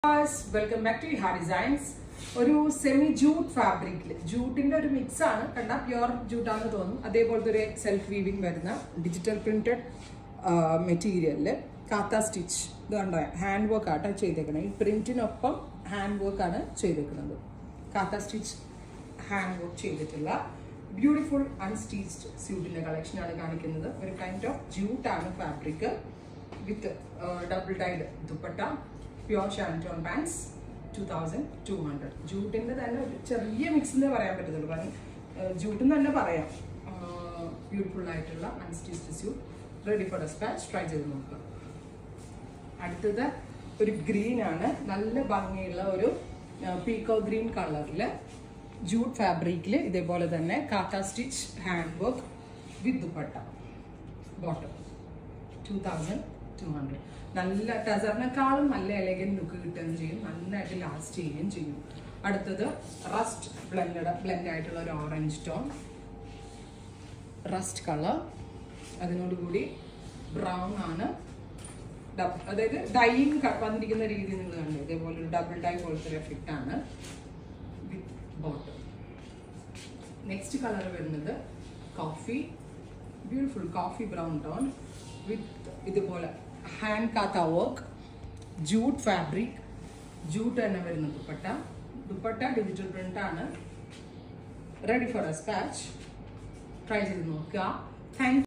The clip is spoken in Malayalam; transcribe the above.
welcome back to Ha Designs ഒരു സെമി ജൂട്ട് ഫാബ്രിക്കിൽ ജൂട്ടിന്റെ ഒരു മിക്സ് ആണ് കണ്ട പ്യുവർ ജൂട്ടാന്ന് തോന്നും അതേപോലത്തെ ഒരു സെൽഫ് വീവിംഗ് വരുന്ന ഡിജിറ്റൽ പ്രിന്റഡ് മെറ്റീരിയലില് കാത്ത സ്റ്റിച്ച് ഇത് കണ്ടോ ഹാൻഡ് വർക്ക് ആട്ടോ ചെയ്തേക്കുന്നത് ഈ പ്രിന്റിനൊപ്പം ഹാൻഡ് വർക്ക് ആണ് ചെയ്തേക്കുന്നത് കാത്ത സ്റ്റിച്ച് ഹാൻഡ് വർക്ക് ചെയ്തിട്ടുള്ള ബ്യൂട്ടിഫുൾ അൺസ്റ്റിച്ച്ഡ് സ്യൂട്ടിന്റെ കളക്ഷൻ ആണ് കാണിക്കുന്നത് ഒരു കൈൻഡ് ഓഫ് ജൂട്ടാണ് fabric with double dyed dupatta pure shantoon pants two thousand two hundred ജൂട്ടിൻ്റെ തന്നെ ഒരു ചെറിയ മിക്സ് എന്നേ പറയാൻ പറ്റത്തുള്ളൂ കാരണം ജൂട്ട് തന്നെ പറയാം ബ്യൂട്ടിഫുൾ ആയിട്ടുള്ള unstitched suit ready for dispatch try ചെയ്ത് നോക്കുക അടുത്തത് ഒരു ഗ്രീൻ ആണ് നല്ല ഭംഗിയുള്ള ഒരു പീക്കോ ഗ്രീൻ കളറിൽ ജൂട്ട് ഫാബ്രിക്കിൽ ഇതേപോലെ തന്നെ കാക്ക stitch hand work with dupatta bottom two thousand two hundred നല്ല ടസറിനെക്കാളും നല്ല എലഗൻ ലുക്ക് കിട്ടുകയും ചെയ്യും നന്നായിട്ട് ലാസ്റ്റ് ചെയ്യുകയും ചെയ്യും അടുത്തത് റസ്റ്റ് ബ്ലെൻഡ് ബ്ലെൻഡ് ആയിട്ടുള്ള ഒരു ഓറഞ്ച് ടോൺ റസ്റ്റ് കളർ അതിനോടുകൂടി ബ്രൗൺ ആണ് ഡബ് അതായത് ഡൈയിങ് വന്നിരിക്കുന്ന രീതി നിങ്ങൾ കണ്ടു ഇതേപോലെ ഒരു ഡബിൾ ഡൈ പോലത്തെ ഒരു എഫക്റ്റ് ആണ് വിത്ത് ബോട്ടം നെക്സ്റ്റ് കളർ വരുന്നത് coffee beautiful coffee brown tone with ഇതുപോലെ hand kantha work jute fabric jute തന്നെ വരുന്ന ദുപ്പട്ട ദുപ്പട്ട ഡിജിറ്റൽ പ്രിന്റ് ആണ് ready for dispatch try ചെയ്ത് നോക്കുക താങ്ക്